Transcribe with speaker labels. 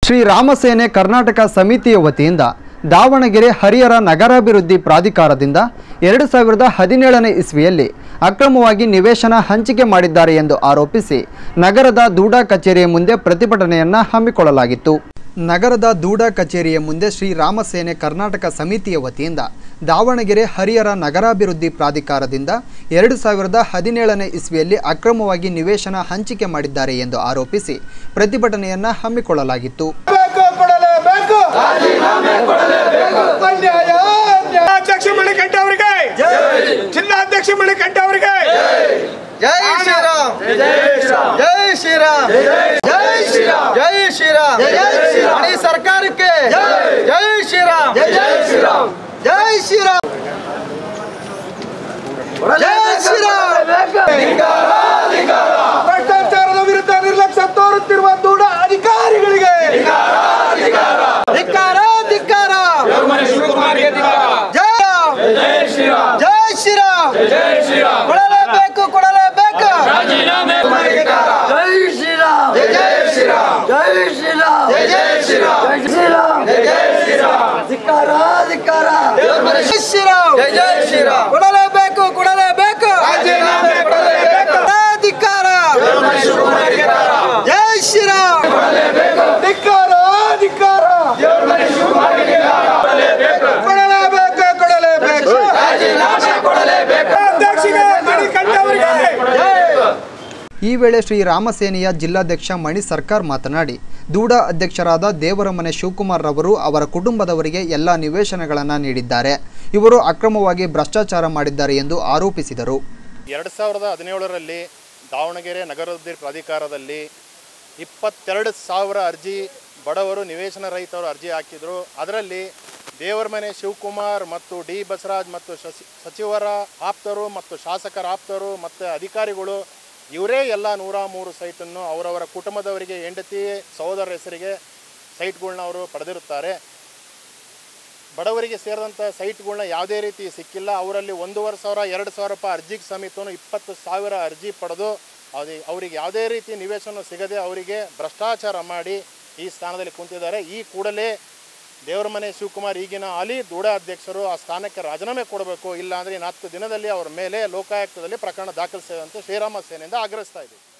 Speaker 1: ಶ್ರೀರಾಮಸೇನೆ ಕರ್ನಾಟಕ ಸಮಿತಿಯ ವತಿಯಿಂದ ದಾವಣಗೆರೆ ಹರಿಹರ ನಗರಾಭಿವೃದ್ಧಿ ಪ್ರಾಧಿಕಾರದಿಂದ ಎರಡು ಸಾವಿರದ ಹದಿನೇಳನೇ ಇಸ್ವಿಯಲ್ಲಿ ಅಕ್ರಮವಾಗಿ ನಿವೇಶನ ಹಂಚಿಕೆ ಮಾಡಿದ್ದಾರೆ ಎಂದು ಆರೋಪಿಸಿ ನಗರದ ದೂಡಾ ಕಚೇರಿಯ ಮುಂದೆ ಪ್ರತಿಭಟನೆಯನ್ನು ಹಮ್ಮಿಕೊಳ್ಳಲಾಗಿತ್ತು ನಗರದ ದೂಡಾ ಕಚೇರಿಯ ಮುಂದೆ ಶ್ರೀರಾಮಸೇನೆ ಕರ್ನಾಟಕ ಸಮಿತಿಯ ವತಿಯಿಂದ ದಾವಣಗೆರೆ ಹರಿಹರ ನಗರಾಭಿವೃದ್ಧಿ ಪ್ರಾಧಿಕಾರದಿಂದ ಎರಡು ಸಾವಿರದ ಹದಿನೇಳನೇ ಇಸ್ವಿಯಲ್ಲಿ ಅಕ್ರಮವಾಗಿ ನಿವೇಶನ ಹಂಚಿಕೆ ಮಾಡಿದ್ದಾರೆ ಎಂದು ಆರೋಪಿಸಿ ಪ್ರತಿಭಟನೆಯನ್ನು ಹಮ್ಮಿಕೊಳ್ಳಲಾಗಿತ್ತು
Speaker 2: ಬೇಕು ಕೊಡಲೇಬೇಕು ಅನ್ಯಾಯ ಅನ್ಯಾಯ. ಅಧ್ಯಕ್ಷ ಮಣಿಕಂಠ ಅವರಿಗೆ ಜಿಲ್ಲಾಧ್ಯಕ್ಷ ಮಣಿಕಂಠ ಅವರಿಗೆ
Speaker 3: ಜೈ ಶ್ರೀರಾಮ್ ಜೈ ಶ್ರೀರಾಮ್ ಜೈ ಶ್ರೀರಾಮ್ ಜೈ ಶ್ರೀರಾಮ್ ಮಣಿ ಸರ್ಕಾರಕ್ಕೆ ಜೈ ಶ್ರೀರಾಮ್ ಜೈ ಶ್ರೀರಾಮ್ ಜೈ ಶ್ರೀರಾಮ್ ಜೈ ಶ್ರೀರಾಮ್
Speaker 2: ಭ್ರಷ್ಟಾಚಾರದ ವಿರುದ್ಧ ನಿರ್ಲಕ್ಷ್ಯ ತೋರುತ್ತಿರುವ ದೂಡ ಅಧಿಕಾರಿಗಳಿಗೆ
Speaker 3: ಧಿಕ್ಕಾರ ಧಿಕ್ಕಾರ ಜೈ ರಾಮ್ ಜೈ ಶ್ರೀರಾಮ್ ಕೊಡಲೇಬೇಕು ಕೊಡಲೇಬೇಕು ಜೈ ಶ್ರೀರಾಮ್ ಜೈ ಶ್ರೀರಾಮ್ ಜೈ ಶ್ರೀರಾಮ್ ಜೈ ಶ್ರೀರಾಮ್ ಜೈ ಶ್ರೀರಾಮ್ ಜೈ ಶ್ರೀರಾಮ್ ಧಿಕ್ಕಾರ ಧಿಕ್ಕಾರ ಜೈ ಶ್ರೀರಾಮ್ ಜೈ ಶ್ರೀರಾಮ್ ಕೊಡಲೇಬೇಕು ಕೊಡಲೇಬೇಕು ಧಿಕ್ಕಾರ ಜೈ ಶ್ರೀರಾಮ್
Speaker 2: ಧಿಕ್ಕಾರ ಧಿಕ್ಕಾರ ಕೊಡಲೇಬೇಕು ಕೊಡಲೇಬೇಕು ಅಧ್ಯಕ್ಷಗೆ ಮಣಿಕಂಠ ಅವರಿಗೆ
Speaker 1: ಈ ವೇಳೆ ಶ್ರೀರಾಮಸೇನೆಯ ಜಿಲ್ಲಾಧ್ಯಕ್ಷ ಮಣಿ ಸರ್ಕಾರ್ ಮಾತನಾಡಿ ದೂಡಾ ಅಧ್ಯಕ್ಷರಾದ ದೇವರಮನೆ ಶಿವಕುಮಾರ್ ರವರು ಅವರ ಕುಟುಂಬದವರಿಗೆ ಎಲ್ಲ ನಿವೇಶನಗಳನ್ನು ನೀಡಿದ್ದಾರೆ ಇವರು ಅಕ್ರಮವಾಗಿ ಭ್ರಷ್ಟಾಚಾರ ಮಾಡಿದ್ದಾರೆ ಎಂದು ಆರೋಪಿಸಿದರು
Speaker 4: ಎರಡು ಸಾವಿರದ ಹದಿನೇಳರಲ್ಲಿ ದಾವಣಗೆರೆ ನಗರಾಭಿವೃದ್ಧಿ ಪ್ರಾಧಿಕಾರದಲ್ಲಿ ಇಪ್ಪತ್ತೆರಡು ಸಾವಿರ ಅರ್ಜಿ ಬಡವರು ನಿವೇಶನ ರಹಿತರು ಅರ್ಜಿ ಹಾಕಿದರು ಅದರಲ್ಲಿ ದೇವರಮನೆ ಶಿವಕುಮಾರ್ ಮತ್ತು ಡಿ ಬಸವರಾಜ್ ಮತ್ತು ಶಸಿ ಸಚಿವರ ಆಪ್ತರು ಮತ್ತು ಶಾಸಕರ ಆಪ್ತರು ಮತ್ತು ಅಧಿಕಾರಿಗಳು ಇವರೇ ಎಲ್ಲ ನೂರ ಮೂರು ಸೈಟನ್ನು ಅವರವರ ಕುಟುಂಬದವರಿಗೆ ಹೆಂಡತಿ ಸಹೋದರರ ಹೆಸರಿಗೆ ಸೈಟ್ಗಳ್ನ ಅವರು ಪಡೆದಿರುತ್ತಾರೆ ಬಡವರಿಗೆ ಸೇರಿದಂಥ ಸೈಟ್ಗಳ್ನ ಯಾವುದೇ ರೀತಿ ಸಿಕ್ಕಿಲ್ಲ ಅವರಲ್ಲಿ ಒಂದೂವರೆ ಸಾವಿರ ಎರಡು ಸಾವಿರ ರೂಪಾಯಿ ಅರ್ಜಿಗೆ ಸಮೇತನು ಇಪ್ಪತ್ತು ಸಾವಿರ ಅರ್ಜಿ ಪಡೆದು ಅದು ಅವರಿಗೆ ಯಾವುದೇ ರೀತಿ ನಿವೇಶನ ಸಿಗದೆ ಅವರಿಗೆ ಭ್ರಷ್ಟಾಚಾರ ಮಾಡಿ ಈ ಸ್ಥಾನದಲ್ಲಿ ಕುಂತಿದ್ದಾರೆ ಈ ಕೂಡಲೇ ದೇವರಮನೆ ಶಿವಕುಮಾರ್ ಈಗಿನ ಹಾಲಿ ದೂಡ ಅಧ್ಯಕ್ಷರು ಆ ಸ್ಥಾನಕ್ಕೆ ರಾಜೀನಾಮೆ ಕೊಡಬೇಕು ಇಲ್ಲ ಅಂದರೆ ಇನ್ನು ಹತ್ತು ದಿನದಲ್ಲಿ ಅವರ ಮೇಲೆ ಲೋಕಾಯುಕ್ತದಲ್ಲಿ ಪ್ರಕರಣ ದಾಖಲಿಸುವಂತೆ ಶ್ರೀರಾಮ ಸೇನೆಯಿಂದ ಆಗ್ರಹಿಸ್ತಾ ಇದ್ದೀವಿ